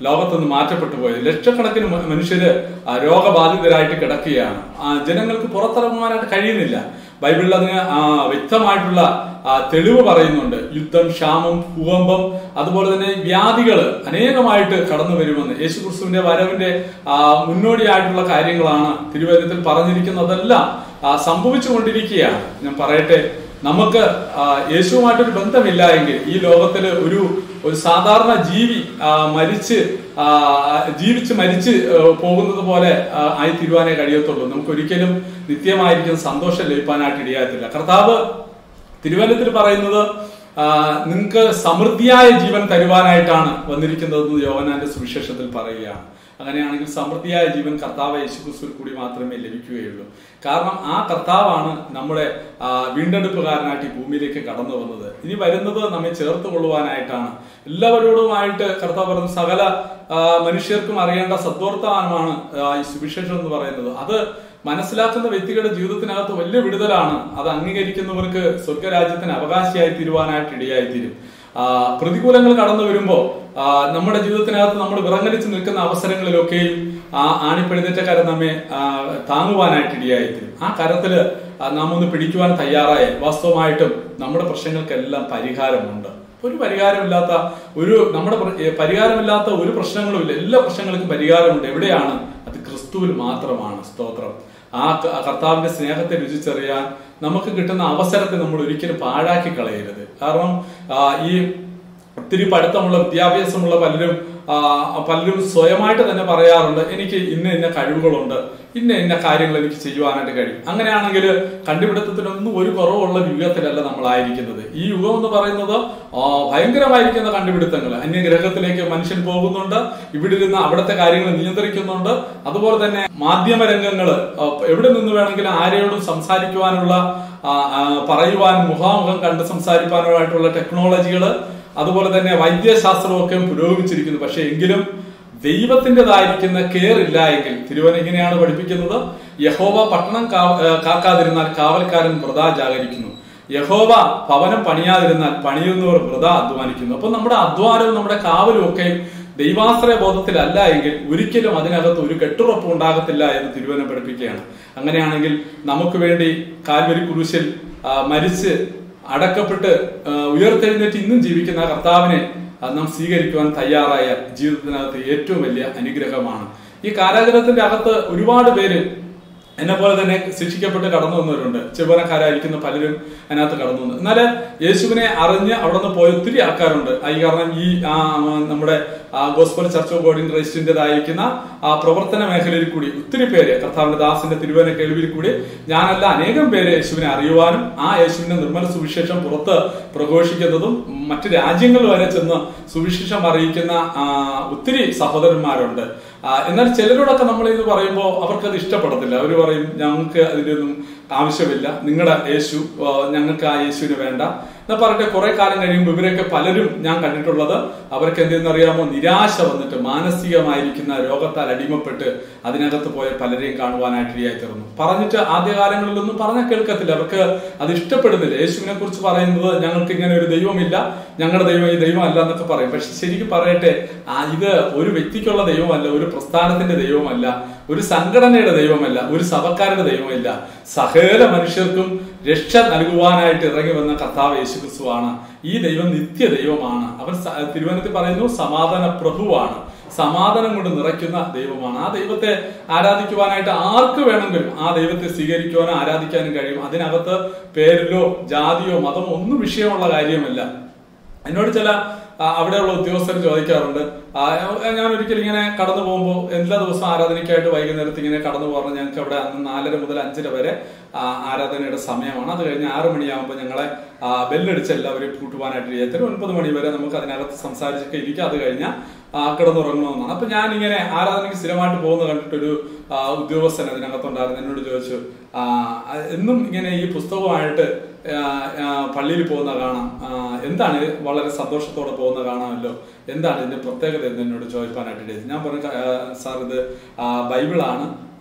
ലോകത്ത് നിന്ന് മാറ്റപ്പെട്ടു പോയത് ലക്ഷക്കണക്കിന് മ- മനുഷ്യര് ആ, രോഗബാധിതരായിട്ട് കിടക്കുകയാണ് ആ, ജനങ്ങൾക്ക് പുറത്തിറങ്ങുവാനായിട്ട് കഴിയുന്നില്ല ബൈബിളിൽ അതിന് ആ, വ്യക്തമായിട്ടുള്ള ആ, തെളിവ് പറയുന്നുണ്ട് യുദ്ധം ക്ഷാമം ഭൂകമ്പം അതുപോലെ തന്നെ വ്യാധികൾ അനേകമായിട്ട് കടന്നു വരുമെന്ന് യേശു ക്രിസ്തുവിന്റെ വരവിന്റെ ആ, മുന്നോടിയായിട്ടുള്ള കാര്യങ്ങളാണ് തിരുവചനത്തിൽ പറഞ്ഞിരിക്കുന്നതെല്ലാം ആ, സംഭവിച്ചുകൊണ്ടിരിക്കുകയാണ് ഞാൻ പറയട്ടെ നമുക്ക് ആ, യേശുവുമായിട്ടൊരു ബന്ധമില്ല എങ്കിൽ ഈ ലോകത്തിൽ ഒരു ഒരു സാധാരണ ജീവി ആ, മരിച്ച് ആ, ജീവിച്ച് മരിച്ച് ആ, പോകുന്നത് പോലെ ആ, ആയി തീരുവാനേ കഴിയത്തുള്ളൂ നമുക്ക് ഒരിക്കലും നിത്യമായിരിക്കുന്ന സന്തോഷം ലഭിക്കാനായിട്ട് ഇടയാകത്തില്ല കർത്താവ് തിരുവനന്തത്തിൽ പറയുന്നത് ആ, നിങ്ങൾക്ക് സമൃദ്ധിയായ ജീവൻ തരുവാനായിട്ടാണ് വന്നിരിക്കുന്നതെന്ന് യോവനാന്റെ സുവിശേഷത്തിൽ പറയുകയാണ് അങ്ങനെയാണെങ്കിൽ സമൃദ്ധിയായ ജീവൻ കർത്താവ് യേശുക്രിസ്തുവിൽ കൂടി മാത്രമേ ലഭിക്കുകയുള്ളൂ കാരണം ആ കർത്താവാണ് നമ്മുടെ ആ, വീണ്ടെടുപ്പുകാരനായിട്ട് ഈ ഭൂമിയിലേക്ക് കടന്നു വന്നത് ഇനി വരുന്നത് നമ്മെ ചേർത്ത് കൊള്ളുവാനായിട്ടാണ് എല്ലാവരോടുമായിട്ട് കർത്താവ് പറഞ്ഞ സകല ആ, മനുഷ്യർക്കും അറിയേണ്ട സദ്വർത്തമാനമാണ് ആ, ഈ സുവിശേഷം എന്ന് പറയുന്നത് അത് മനസ്സിലാക്കുന്ന വ്യക്തികളുടെ ജീവിതത്തിനകത്ത് വലിയ വിടുതലാണ് അത് അംഗീകരിക്കുന്നവർക്ക് സ്വർഗരാജ്യത്തിന് അവകാശിയായി തീരുവാനായിട്ട് ഇടയായി തീരും ആ, പ്രതികൂലങ്ങൾ കടന്നു വരുമ്പോൾ ആ, നമ്മുടെ ജീവിതത്തിനകത്ത് നമ്മൾ വിറങ്ങലിച്ച് നിൽക്കുന്ന അവസരങ്ങളിലൊക്കെയും ആ ആണിപ്പെഴുന്നേറ്റ കരം നമ്മെ ആ, താങ്ങുവാനായിട്ട് ഇടയായി തീരും ആ കരത്തില് ആ, നാം ഒന്ന് പിടിക്കുവാൻ തയ്യാറായ വാസ്തവമായിട്ടും നമ്മുടെ പ്രശ്നങ്ങൾക്കെല്ലാം പരിഹാരമുണ്ട് ഒരു പരിഹാരമില്ലാത്ത ഒരു നമ്മുടെ പ്ര- ഏ, പരിഹാരമില്ലാത്ത ഒരു പ്രശ്നങ്ങളും ഇല്ല എല്ലാ പ്രശ്നങ്ങൾക്കും പരിഹാരമുണ്ട് എവിടെയാണ് അത് ക്രിസ്തുവിൽ മാത്രമാണ് സ്തോത്രം ആ ക- കർത്താവിന്റെ സ്നേഹത്തെ രുചിച്ചറിയാൻ നമുക്ക് കിട്ടുന്ന അവസരത്തെ നമ്മൾ ഒരിക്കലും പാഴാക്കി കളയരുത് കാരണം ആ, ഈ ഒത്തിരി പഠിത്തമുള്ള വിദ്യാഭ്യാസമുള്ള പലരും ആ, പലരും സ്വയമായിട്ട് തന്നെ പറയാറുണ്ട് എനിക്ക് ഇന്ന ഇന്ന കഴിവുകളുണ്ട് ഇന്ന ഇന്ന കാര്യങ്ങൾ എനിക്ക് ചെയ്യുവാനായിട്ട് കഴിയും അങ്ങനെയാണെങ്കിൽ കണ്ടുപിടുത്തത്തിനൊന്നും ഒരു കുറവുള്ള യുഗത്തിലല്ല നമ്മളായിരിക്കുന്നത് ഈ യുഗം എന്ന് പറയുന്നത് ആ, ഭയങ്കരമായിരിക്കുന്ന കണ്ടുപിടുത്തങ്ങൾ അന്യഗ്രഹത്തിലേക്ക് മനുഷ്യൻ പോകുന്നുണ്ട് ഇവിടെ ഇരുന്ന് അവിടുത്തെ കാര്യങ്ങൾ നിയന്ത്രിക്കുന്നുണ്ട് അതുപോലെ തന്നെ മാധ്യമ രംഗങ്ങള് ആ, എവിടെ നിന്ന് വേണമെങ്കിലും ആരെയോടും സംസാരിക്കുവാനുള്ള ആ, ആ, പറയുവാനും മുഖാമുഖം കണ്ട് സംസാരിക്കാനുമായിട്ടുള്ള ടെക്നോളജികള് അതുപോലെ തന്നെ വൈദ്യശാസ്ത്രമൊക്കെ പുരോഗമിച്ചിരിക്കുന്നു പക്ഷെ എങ്കിലും ദൈവത്തിൻ്റെതായിരിക്കുന്ന കെയർ ഇല്ല എങ്കിൽ തിരുവൻ എങ്ങനെയാണ് പഠിപ്പിക്കുന്നത് യഹോവ പട്ടണം കാ- ഏ, കാക്കാതിരുന്നാൽ കാവൽക്കാരൻ വൃതാ ജാഗരിക്കുന്നു യഹോവ ഭവനം പണിയാതിരുന്നാൽ പണിയുന്നവർ വൃത അധ്വാനിക്കുന്നു അപ്പൊ നമ്മുടെ അധ്വാനവും നമ്മുടെ കാവലും ഒക്കെ ദൈവാശ്രയ ബോധത്തിലല്ല എങ്കിൽ ഒരിക്കലും അതിനകത്ത് ഒരു കെട്ടുറപ്പ് ഉണ്ടാകത്തില്ല എന്ന് തിരുവനം പഠിപ്പിക്കുകയാണ് അങ്ങനെയാണെങ്കിൽ നമുക്ക് വേണ്ടി കാൽവരി കുരിശിൽ ആ, മരിച്ച് അടക്കപ്പെട്ട് ആ, ഉയർത്തെഴുന്നേറ്റ് ഇന്നും ജീവിക്കുന്ന ആ കർത്താവിനെ ആ, നാം സ്വീകരിക്കുവാൻ തയ്യാറായ ജീവിതത്തിനകത്ത് ഏറ്റവും വലിയ അനുഗ്രഹമാണ് ഈ കാരാഗ്രഹത്തിന്റെ അകത്ത് ഒരുപാട് പേര് എന്നെ പോലെ തന്നെ ശിക്ഷിക്കപ്പെട്ട് കടന്നു വന്നവരുണ്ട് ചെവനക്കാരായിരിക്കുന്ന പലരും അതിനകത്ത് കടന്നു വന്നു എന്നാൽ യേശുവിനെ അറിഞ്ഞ് അവിടെ നിന്ന് പോയ ഒത്തിരി ആൾക്കാരുണ്ട് ആ, ഈ കാരണം ഈ ആ, നമ്മുടെ gospel church of God in ക്രൈസ്റ്റിന്റേതായിരിക്കുന്ന ആ പ്രവർത്തന മേഖലയിൽ കൂടി ഒത്തിരി പേര് കർത്താവിന്റെ ദാസിന്റെ തിരുവന കേൾവിയിൽ കൂടി ഞാനല്ല അനേകം പേര് യേശുവിനെ അറിയുവാനും ആ യേശുവിന്റെ നിർമ്മല സുവിശേഷം പുറത്ത് പ്രഘോഷിക്കുന്നതും മറ്റു രാജ്യങ്ങൾ വരെ ചെന്ന് സുവിശേഷം അറിയിക്കുന്ന ആ, ഒത്തിരി സഹോദരന്മാരുണ്ട് ആ, എന്നാൽ ചിലരോടൊക്കെ നമ്മൾ ഇത് പറയുമ്പോൾ അവർക്ക് അത് ഇഷ്ടപ്പെടത്തില്ല അവർ പറയും ഞങ്ങൾക്ക് അതിലൊന്നും ആവശ്യമില്ല നിങ്ങളുടെ യേശു ആ, ഞങ്ങൾക്ക് ആ യേശുവിന് വേണ്ട എന്ന് പറഞ്ഞിട്ട് കുറെ കാലം കഴിയുമ്പോൾ ഇവരൊക്കെ പലരും ഞാൻ കണ്ടിട്ടുള്ളത് അവർക്ക് എന്തെന്നറിയാമോ നിരാശ വന്നിട്ട് മാനസികമായിരിക്കുന്ന രോഗത്താൽ അടിമപ്പെട്ട് അതിനകത്ത് പോയ പലരെയും കാണുവാനായിട്ട് ഇടയായി തീർന്നു പറഞ്ഞിട്ട് ആദ്യകാലങ്ങളിലൊന്നും പറഞ്ഞാൽ കേൾക്കത്തില്ല അവർക്ക് അത് ഇഷ്ടപ്പെടുന്നില്ല യേശുവിനെ കുറിച്ച് പറയുന്നത് ഞങ്ങൾക്ക് ഇങ്ങനെ ഒരു ദൈവമില്ല ഞങ്ങളുടെ ദൈവം ഈ ദൈവമല്ല എന്നൊക്കെ പറയും പക്ഷെ ശരിക്കും പറയട്ടെ ആ ഇത് ഒരു വ്യക്തിക്കുള്ള ദൈവമല്ല ഒരു പ്രസ്ഥാനത്തിന്റെ ദൈവമല്ല ഒരു സംഘടനയുടെ ദൈവമല്ല ഒരു സഭക്കാരുടെ ദൈവമല്ല സകല മനുഷ്യർക്കും രക്ഷ നൽകുവാനായിട്ട് ഇറങ്ങി വന്ന കർത്താവ് യേശുക്രിസ്തുവാണ് ഈ ദൈവം നിത്യ ദൈവമാണ് അവൻ സ- തിരുവനന്തപുരത്ത് പറയുന്നു സമാധാന പ്രഭുവാണ് സമാധാനം കൊണ്ട് നിറയ്ക്കുന്ന ദൈവമാണ് ആ ദൈവത്തെ ആരാധിക്കുവാനായിട്ട് ആർക്ക് വേണമെങ്കിലും ആ ദൈവത്തെ സ്വീകരിക്കുവാനോ ആരാധിക്കാനും കഴിയും അതിനകത്ത് പേരിലോ ജാതിയോ മതമോ ഒന്നും വിഷയമുള്ള കാര്യമല്ല എന്നോട് ചില ആ, അവിടെയുള്ള ഉദ്യോഗസ്ഥർ ചോദിക്കാറുണ്ട് ആ, ഞാൻ ഒരിക്കലും ഇങ്ങനെ കടന്നു പോകുമ്പോൾ എല്ലാ ദിവസവും ആരാധനയ്ക്കായിട്ട് വൈകുന്നേരത്ത് ഇങ്ങനെ കടന്നു പോകണം ഞങ്ങൾക്ക് അവിടെ അന്ന് നാലര മുതൽ അഞ്ചര വരെ ആ, ആരാധനയുടെ സമയമാണ് അത് കഴിഞ്ഞ് ആറ് മണിയാകുമ്പോൾ ഞങ്ങളെ ആ, ബെല്ലടിച്ച് എല്ലാവരെയും കൂട്ടുവാനായിട്ട് ചെയ്യാത്ത ഒൻപത് മണി വരെ നമുക്ക് അതിനകത്ത് സംസാരിച്ചൊക്കെ ഇരിക്കുക അത് കഴിഞ്ഞാൽ കിടന്നുറങ്ങണമെന്നാണ് അപ്പൊ ഞാൻ ഇങ്ങനെ ആരാധനയ്ക്ക് സ്ഥിരമായിട്ട് പോകുന്ന കണ്ടിട്ടൊരു ആ, ഉദ്യോഗസ്ഥൻ അതിനകത്തുണ്ടായിരുന്നു എന്നോട് ചോദിച്ചു ആ, എന്നും ഇങ്ങനെ ഈ പുസ്തകമായിട്ട് ആ, ആ, പള്ളിയിൽ പോകുന്ന കാണാം ആ, എന്താണ് ഇത്? വളരെ സന്തോഷത്തോടെ പോകുന്ന കാണാമല്ലോ എന്താണ് ഇതിന്റെ പ്രത്യേകത എന്ന് എന്നോട് ചോദിക്കാനായിട്ട് ഇടയായി. ഞാൻ പറഞ്ഞു "ആ, സാർ ഇത് ആ, ബൈബിളാണ്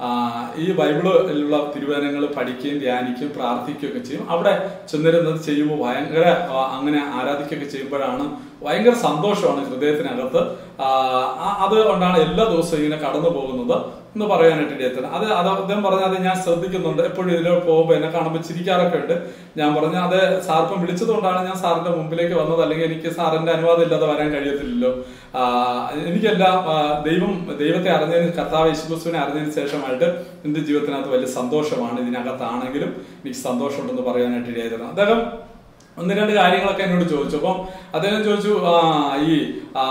ആ, ഈ ബൈബിളിലുള്ള തിരുവചനങ്ങൾ പഠിക്കുകയും ധ്യാനിക്കുകയും പ്രാർത്ഥിക്കുകയൊക്കെ ചെയ്യും അവിടെ ചെന്നിരുന്നത് ചെയ്യുമ്പോൾ ഭയങ്കര ആ, അങ്ങനെ ആരാധിക്കുകയൊക്കെ ചെയ്യുമ്പോഴാണ് ഭയങ്കര സന്തോഷമാണ് ഹൃദയത്തിനകത്ത് ആ, ആ- അത് കൊണ്ടാണ് എല്ലാ ദിവസവും ഇങ്ങനെ കടന്നു പോകുന്നത് എന്ന് പറയാനായിട്ട് ഇടയത്തിന് അത് അത് അദ്ദേഹം പറഞ്ഞ അത് ഞാൻ ശ്രദ്ധിക്കുന്നുണ്ട് എപ്പോഴും ഇതിലൂടെ പോകുമ്പോൾ എന്നെ കാണുമ്പോൾ ചിരിക്കാറൊക്കെ ഉണ്ട് ഞാൻ പറഞ്ഞു അത് സാറിപ്പം വിളിച്ചതുകൊണ്ടാണ് ഞാൻ സാറിന്റെ മുമ്പിലേക്ക് വന്നത് അല്ലെങ്കിൽ എനിക്ക് സാറിന്റെ അനുവാദം ഇല്ലാതെ വരാൻ കഴിയത്തില്ലല്ലോ ആ, എനിക്കെല്ലാം ആ, ദൈവം ദൈവത്തെ അറിഞ്ഞതിന് കർത്താവ് യേശുക്രിസ്തുവിനെ അറിഞ്ഞതിന് ശേഷമായിട്ട് എന്റെ ജീവിതത്തിനകത്ത് വലിയ സന്തോഷമാണ് ഇതിനകത്താണെങ്കിലും എനിക്ക് സന്തോഷമുണ്ടെന്ന് പറയാനായിട്ട് ഇടയായിരുന്നു അദ്ദേഹം ഒന്ന് രണ്ട് കാര്യങ്ങളൊക്കെ എന്നോട് ചോദിച്ചു അപ്പം അദ്ദേഹം ചോദിച്ചു ആ, ഈ ആ,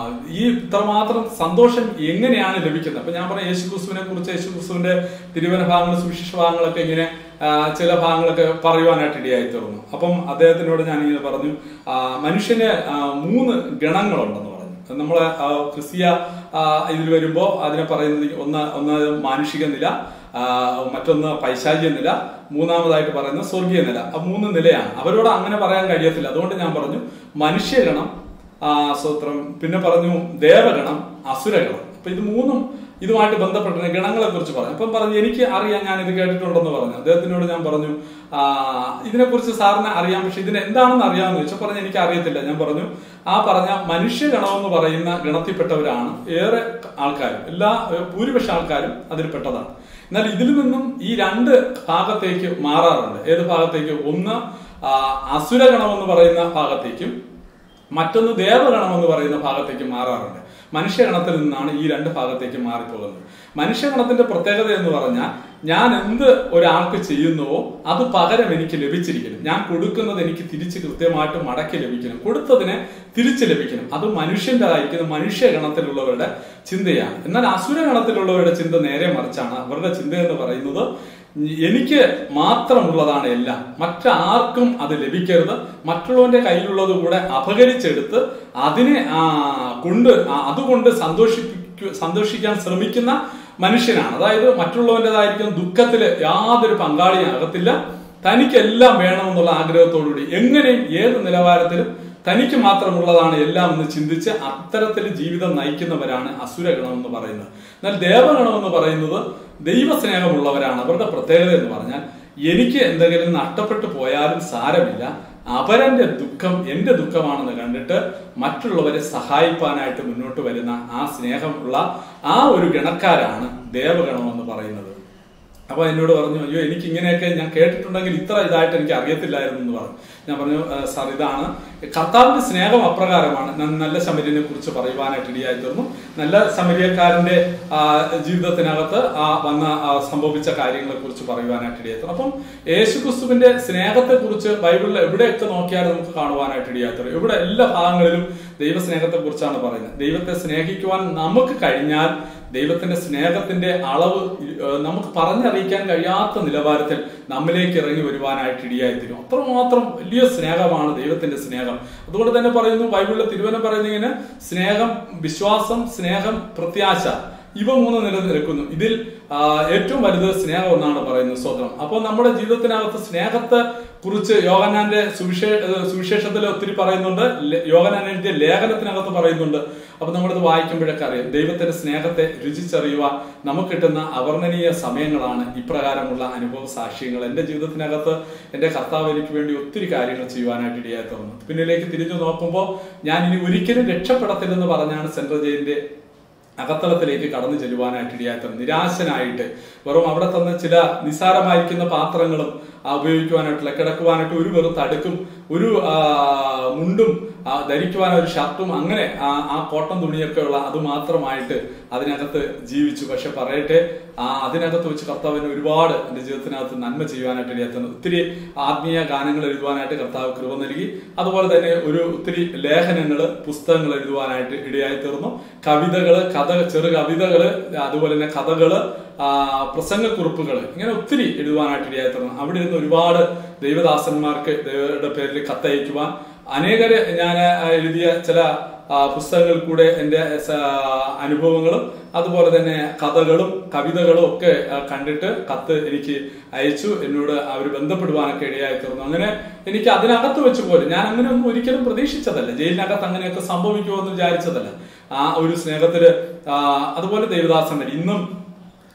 ഈ ഇത്രമാത്രം സന്തോഷം എങ്ങനെയാണ് ലഭിക്കുന്നത് അപ്പൊ ഞാൻ പറഞ്ഞ യേശു ക്രിസ്തുവിനെ കുറിച്ച് യേശു ക്രിസ്തുവിന്റെ തിരുവന ഭാഗങ്ങൾ സുവിശേഷ ഭാഗങ്ങളൊക്കെ ഇങ്ങനെ ആ, ചില ഭാഗങ്ങളൊക്കെ പറയുവാനായിട്ട് ഇടയായി തീർന്നു അപ്പം അദ്ദേഹത്തിനോട് ഞാൻ ഇങ്ങനെ പറഞ്ഞു ആ, മനുഷ്യന് ആ, മൂന്ന് ഗണങ്ങളുണ്ടെന്ന് പറഞ്ഞു നമ്മളെ ആ, ക്രിസ്തീയ ആ, ഇതിൽ വരുമ്പോ അതിനെ പറയുന്നത് ഒന്ന് ഒന്ന് മാനുഷിക നില ആ, മറ്റൊന്ന് പൈശാചിക നില മൂന്നാമതായിട്ട് പറയുന്നത് സ്വർഗീയ നില ആ മൂന്ന് നിലയാണ് അവരോട് അങ്ങനെ പറയാൻ കഴിയത്തില്ല അതുകൊണ്ട് ഞാൻ പറഞ്ഞു മനുഷ്യഗണം ആ സ്വത്രം പിന്നെ പറഞ്ഞു ദേവഗണം അസുരഗണം അപ്പൊ ഇത് മൂന്നും ഇതുമായിട്ട് ബന്ധപ്പെട്ട ഗണങ്ങളെ കുറിച്ച് പറഞ്ഞു അപ്പം പറഞ്ഞു എനിക്ക് അറിയാം ഞാൻ ഇത് കേട്ടിട്ടുണ്ടെന്ന് പറഞ്ഞു അദ്ദേഹത്തിനോട് ഞാൻ പറഞ്ഞു ആ ഇതിനെക്കുറിച്ച് സാറിന് അറിയാം പക്ഷെ ഇതിന് എന്താണെന്ന് അറിയാമെന്ന് ചോദിച്ചാൽ പറഞ്ഞു എനിക്ക് അറിയത്തില്ല ഞാൻ പറഞ്ഞു ആ പറഞ്ഞ മനുഷ്യഗണം എന്ന് പറയുന്ന ഗണത്തിൽപ്പെട്ടവരാണ് ഏറെ ആൾക്കാരും എല്ലാ ഏഹ്, ഭൂരിപക്ഷ ആൾക്കാരും അതിൽപ്പെട്ടതാണ് എന്നാൽ ഇതിൽ നിന്നും ഈ രണ്ട് ഭാഗത്തേക്ക് മാറാറുണ്ട് ഏത് ഭാഗത്തേക്ക് ഒന്ന് ആ, അസുരഗണം എന്ന് പറയുന്ന ഭാഗത്തേക്കും മറ്റൊന്ന് ദേവഗണം എന്ന് പറയുന്ന ഭാഗത്തേക്ക് മാറാറുണ്ട് മനുഷ്യഗണത്തിൽ നിന്നാണ് ഈ രണ്ട് ഭാഗത്തേക്ക് മാറിപ്പോകുന്നത് മനുഷ്യഗണത്തിന്റെ പ്രത്യേകത എന്ന് പറഞ്ഞാൽ ഞാൻ എന്ത് ഒരാൾക്ക് ചെയ്യുന്നുവോ അത് പകരം എനിക്ക് ലഭിച്ചിരിക്കണം ഞാൻ കൊടുക്കുന്നത് എനിക്ക് തിരിച്ച് കൃത്യമായിട്ട് മടക്കി ലഭിക്കണം കൊടുത്തതിനെ തിരിച്ച് ലഭിക്കണം അത് മനുഷ്യൻ്റെതായിരിക്കുന്ന മനുഷ്യഗണത്തിലുള്ളവരുടെ ചിന്തയാണ് എന്നാൽ അസുരഗണത്തിലുള്ളവരുടെ ചിന്ത നേരെ മറിച്ചാണ് അവരുടെ ചിന്ത എന്ന് പറയുന്നത് എനിക്ക് മാത്രമുള്ളതാണ് എല്ലാം മറ്റാർക്കും അത് ലഭിക്കരുത് മറ്റുള്ളവന്റെ കയ്യിലുള്ളത് കൂടെ അപകരിച്ചെടുത്ത് അതിനെ ആ, കൊണ്ട് ആ, അതുകൊണ്ട് സന്തോഷിപ്പിക്കു സന്തോഷിക്കാൻ ശ്രമിക്കുന്ന മനുഷ്യനാണ് അതായത് മറ്റുള്ളവന്റേതായിരിക്കുന്ന ദുഃഖത്തിൽ യാതൊരു പങ്കാളിയാകത്തില്ല തനിക്കെല്ലാം വേണമെന്നുള്ള ആഗ്രഹത്തോടുകൂടി എങ്ങനെയും ഏത് നിലവാരത്തിലും തനിക്ക് മാത്രമുള്ളതാണ് എല്ലാം എന്ന് ചിന്തിച്ച് അത്തരത്തിൽ ജീവിതം നയിക്കുന്നവരാണ് അസുരഗണം എന്ന് പറയുന്നത് എന്നാൽ ദേവഗണം എന്ന് പറയുന്നത് ദൈവസ്നേഹമുള്ളവരാണ് അവരുടെ പ്രത്യേകത എന്ന് പറഞ്ഞാൽ എനിക്ക് എന്തെങ്കിലും നഷ്ടപ്പെട്ടു പോയാലും സാരമില്ല അവരന്റെ ദുഃഖം എന്റെ ദുഃഖമാണെന്ന് കണ്ടിട്ട് മറ്റുള്ളവരെ സഹായിപ്പാനായിട്ട് മുന്നോട്ട് വരുന്ന ആ സ്നേഹമുള്ള ആ ഒരു ഗണക്കാരാണ് ദേവഗണം എന്ന് പറയുന്നത് അപ്പൊ എന്നോട് പറഞ്ഞു അയ്യോ എനിക്ക് ഇങ്ങനെയൊക്കെ ഞാൻ കേട്ടിട്ടുണ്ടെങ്കിൽ ഇത്ര ഇതായിട്ട് എനിക്ക് അറിയത്തില്ലായിരുന്നു എന്ന് പറഞ്ഞു ഞാൻ പറഞ്ഞു "ആ, സാർ ഇതാണ് കർത്താവിന്റെ സ്നേഹം അപ്രകാരമാണ് ഞാൻ നല്ല ശമര്യനെ കുറിച്ച് പറയുവാനായിട്ട് ഇടയായി തീർന്നു നല്ല ശമര്യക്കാരന്റെ ആ, ജീവിതത്തിനകത്ത് ആ വന്ന ആ, സംഭവിച്ച കാര്യങ്ങളെ കുറിച്ച് പറയുവാനായിട്ട് ഇടയായി തീർന്നു അപ്പം യേശുക്രിസ്തുവിന്റെ സ്നേഹത്തെ കുറിച്ച് ബൈബിളിൽ എവിടെയൊക്കെ നോക്കിയാലും നമുക്ക് കാണുവാനായിട്ട് ഇടയായി തീർന്നു ഇവിടെ എല്ലാ ഭാഗങ്ങളിലും ദൈവസ്നേഹത്തെ കുറിച്ചാണ് പറയുന്നത് ദൈവത്തെ സ്നേഹിക്കുവാൻ നമുക്ക് കഴിഞ്ഞാൽ ദൈവത്തിന്റെ സ്നേഹത്തിന്റെ അളവ് ഏഹ്, നമുക്ക് പറഞ്ഞറിയിക്കാൻ കഴിയാത്ത നിലവാരത്തിൽ നമ്മിലേക്ക് ഇറങ്ങി വരുവാനായിട്ട് ഇടയായിത്തീരും അത്രമാത്രം വലിയ സ്നേഹമാണ് ദൈവത്തിന്റെ സ്നേഹം അതുകൊണ്ട് തന്നെ പറയുന്നു ബൈബിളിലെ തിരുവനം പറയുന്ന ഇങ്ങനെ സ്നേഹം വിശ്വാസം സ്നേഹം പ്രത്യാശ ഇവ മൂന്ന് നിലനിൽക്കുന്നു ഇതിൽ ആ, ഏറ്റവും വലുത് സ്നേഹം എന്നാണ് പറയുന്നത് സ്വതന്ത്രം അപ്പോൾ നമ്മുടെ ജീവിതത്തിനകത്ത് സ്നേഹത്തെ കുറിച്ച് യോഗനാന്റെ സുവിശേ സുവിശേഷത്തിൽ ഒത്തിരി പറയുന്നുണ്ട് ലെ- യോഗനാൻ എഴുതിയ ലേഖനത്തിനകത്ത് പറയുന്നുണ്ട് അപ്പൊ നമ്മളിത് വായിക്കുമ്പോഴൊക്കെ അറിയാം ദൈവത്തിന്റെ സ്നേഹത്തെ രുചിച്ചറിയുവാൻ നമുക്ക് കിട്ടുന്ന അവർണ്ണനീയ സമയങ്ങളാണ് ഇപ്രകാരമുള്ള അനുഭവ സാക്ഷ്യങ്ങൾ എന്റെ ജീവിതത്തിനകത്ത് എന്റെ കർത്താവ് എനിക്ക് വേണ്ടി ഒത്തിരി കാര്യങ്ങൾ ചെയ്യുവാനായിട്ട് ഇടയായി തോന്നുന്നു പിന്നിലേക്ക് തിരിഞ്ഞു നോക്കുമ്പോൾ ഞാൻ ഇനി ഒരിക്കലും രക്ഷപ്പെടത്തില്ലെന്ന് പറഞ്ഞാണ് സെൻട്രൽ ജയിലിന്റെ അകത്തളത്തിലേക്ക് കടന്നു ചെല്ലുവാനായിട്ട് ഇടയാത്തത് നിരാശനായിട്ട് വെറും അവിടെ തന്ന ചില നിസ്സാരമായിരിക്കുന്ന പാത്രങ്ങളും ആ, ഉപയോഗിക്കുവാനായിട്ടുള്ള കിടക്കുവാനായിട്ട് ഒരു വെറും തടുക്കും ഒരു ആ, മുണ്ടും ആ, ധരിക്കുവാൻ ഒരു ഷർട്ടും അങ്ങനെ ആ ആ കോട്ടൺ തുണിയൊക്കെ ഉള്ള അത് മാത്രമായിട്ട് അതിനകത്ത് ജീവിച്ചു പക്ഷെ പറയട്ടെ ആ അതിനകത്ത് വെച്ച് കർത്താവിന് ഒരുപാട് എൻ്റെ ജീവിതത്തിനകത്ത് നന്മ ചെയ്യുവാനായിട്ട് ഇടയാത്തുന്നു ഒത്തിരി ആത്മീയ ഗാനങ്ങൾ എഴുതുവാനായിട്ട് കർത്താവ് കൃപ നൽകി അതുപോലെ തന്നെ ഒരു ഒത്തിരി ലേഖനങ്ങൾ പുസ്തകങ്ങൾ എഴുതുവാനായിട്ട് ഇടയായി തീർന്നു കവിതകള് കഥ ചെറു കവിതകള് അതുപോലെ തന്നെ കഥകള് ആ, പ്രസംഗക്കുറിപ്പുകൾ ഇങ്ങനെ ഒത്തിരി എഴുതുവാനായിട്ട് ഇടയായി തീർന്നു അവിടെ ഇരുന്ന് ഒരുപാട് ദൈവദാസന്മാർക്ക് ദൈവയുടെ പേരിൽ കത്തയക്കുവാൻ അനേകരെ ഞാൻ എഴുതിയ ചില ആ, പുസ്തകങ്ങൾ കൂടെ എൻ്റെ സ- അനുഭവങ്ങളും അതുപോലെ തന്നെ കഥകളും കവിതകളും ഒക്കെ ആ, കണ്ടിട്ട് കത്ത് എനിക്ക് അയച്ചു എന്നോട് അവർ ബന്ധപ്പെടുവാനൊക്കെ ഇടയായി തീർന്നു അങ്ങനെ എനിക്ക് അതിനകത്ത് വെച്ച് പോലും ഞാൻ അങ്ങനെ ഒന്നും ഒരിക്കലും പ്രതീക്ഷിച്ചതല്ല ജയിലിനകത്ത് അങ്ങനെയൊക്കെ സംഭവിക്കുമോ എന്ന് വിചാരിച്ചതല്ല ആ ഒരു സ്നേഹത്തില് ആ, അതുപോലെ ദേവദാസന്മാർ ഇന്നും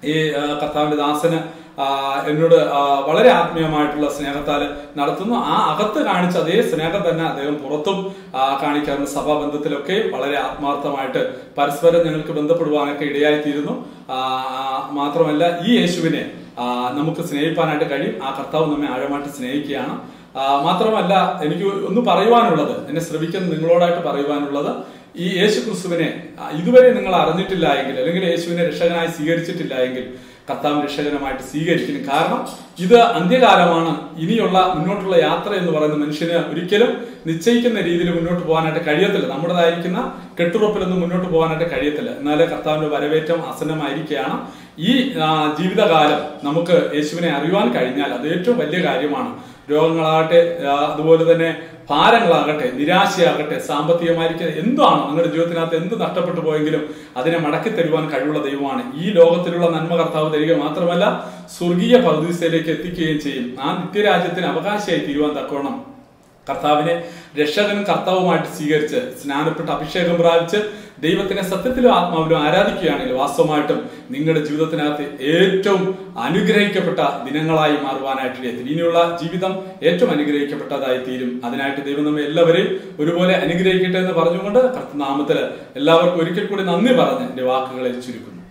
ഈ ആ, കർത്താവിന്റെ ദാസന് ആ, എന്നോട് ആ, വളരെ ആത്മീയമായിട്ടുള്ള സ്നേഹത്താൽ നടത്തുന്നു ആ അകത്ത് കാണിച്ച അതേ സ്നേഹം തന്നെ അദ്ദേഹം പുറത്തും ആ, കാണിക്കാറുണ്ട് സഭാ ബന്ധത്തിലൊക്കെ വളരെ ആത്മാർത്ഥമായിട്ട് പരസ്പരം ഞങ്ങൾക്ക് ബന്ധപ്പെടുവാനൊക്കെ ഇടയായിത്തീരുന്നു ആ, ആ, മാത്രമല്ല ഈ യേശുവിനെ ആ, നമുക്ക് സ്നേഹിപ്പാനായിട്ട് കഴിയും ആ കർത്താവ് നമ്മെ ആഴമായിട്ട് സ്നേഹിക്കുകയാണ് ആ, മാത്രമല്ല എനിക്ക് ഒന്ന് പറയുവാനുള്ളത് എന്നെ ശ്രമിക്കുന്ന നിങ്ങളോടായിട്ട് പറയുവാനുള്ളത് ഈ യേശു ക്രിസ്തുവിനെ ആ, ഇതുവരെ നിങ്ങൾ അറിഞ്ഞിട്ടില്ല എങ്കിൽ അല്ലെങ്കിൽ യേശുവിനെ രക്ഷകനായി സ്വീകരിച്ചിട്ടില്ല എങ്കിൽ കർത്താവ് രക്ഷകനമായിട്ട് സ്വീകരിക്കുന്നു കാരണം ഇത് അന്ത്യകാലമാണ് ഇനിയുള്ള മുന്നോട്ടുള്ള യാത്ര എന്ന് പറയുന്ന മനുഷ്യന് ഒരിക്കലും നിശ്ചയിക്കുന്ന രീതിയിൽ മുന്നോട്ട് പോകാനായിട്ട് കഴിയത്തില്ല നമ്മുടേതായിരിക്കുന്ന കെട്ടുറപ്പിലൊന്നും മുന്നോട്ട് പോകാനായിട്ട് കഴിയത്തില്ല എന്നാലേ കർത്താവിന്റെ വരവേറ്റം ആസന്നമായിരിക്കുകയാണ് ഈ ആ, ജീവിതകാലം നമുക്ക് യേശുവിനെ അറിയുവാൻ കഴിഞ്ഞാൽ അത് ഏറ്റവും വലിയ കാര്യമാണ് രോഗങ്ങളാകട്ടെ ആ, അതുപോലെ തന്നെ ഭാരങ്ങളാകട്ടെ നിരാശയാകട്ടെ സാമ്പത്തികമായിരിക്കും എന്താണ് നിങ്ങളുടെ ജീവിതത്തിനകത്ത് എന്ത് നഷ്ടപ്പെട്ടു പോയെങ്കിലും അതിനെ മടക്കി തരുവാൻ കഴിവുള്ള ദൈവമാണ് ഈ ലോകത്തിലുള്ള നന്മ കർത്താവ് തരിക മാത്രമല്ല സ്വർഗീയ പദവിസയിലേക്ക് എത്തിക്കുകയും ചെയ്യും ആ നിത്യരാജ്യത്തിന് അവകാശിയായി തീരുവാൻ തക്കോണം കർത്താവിനെ രക്ഷകനും കർത്താവുമായിട്ട് സ്വീകരിച്ച് സ്നാനപ്പെട്ട് അഭിഷേകം പ്രാപിച്ച് ദൈവത്തിനെ സത്യത്തിലും ആത്മാവിലും ആരാധിക്കുകയാണെങ്കിൽ വാസ്തവമായിട്ടും നിങ്ങളുടെ ജീവിതത്തിനകത്ത് ഏറ്റവും അനുഗ്രഹിക്കപ്പെട്ട ദിനങ്ങളായി മാറുവാനായിട്ട് ഇടയായി ഇനിയുള്ള ജീവിതം ഏറ്റവും അനുഗ്രഹിക്കപ്പെട്ടതായി തീരും അതിനായിട്ട് ദൈവം നമ്മെ എല്ലാവരെയും ഒരുപോലെ അനുഗ്രഹിക്കട്ടെ എന്ന് പറഞ്ഞുകൊണ്ട് കർത്തനാമത്തിൽ എല്ലാവർക്കും ഒരിക്കൽ കൂടി നന്ദി പറഞ്ഞ് എന്റെ വാക്കുകളെ ചുരുക്കുന്നു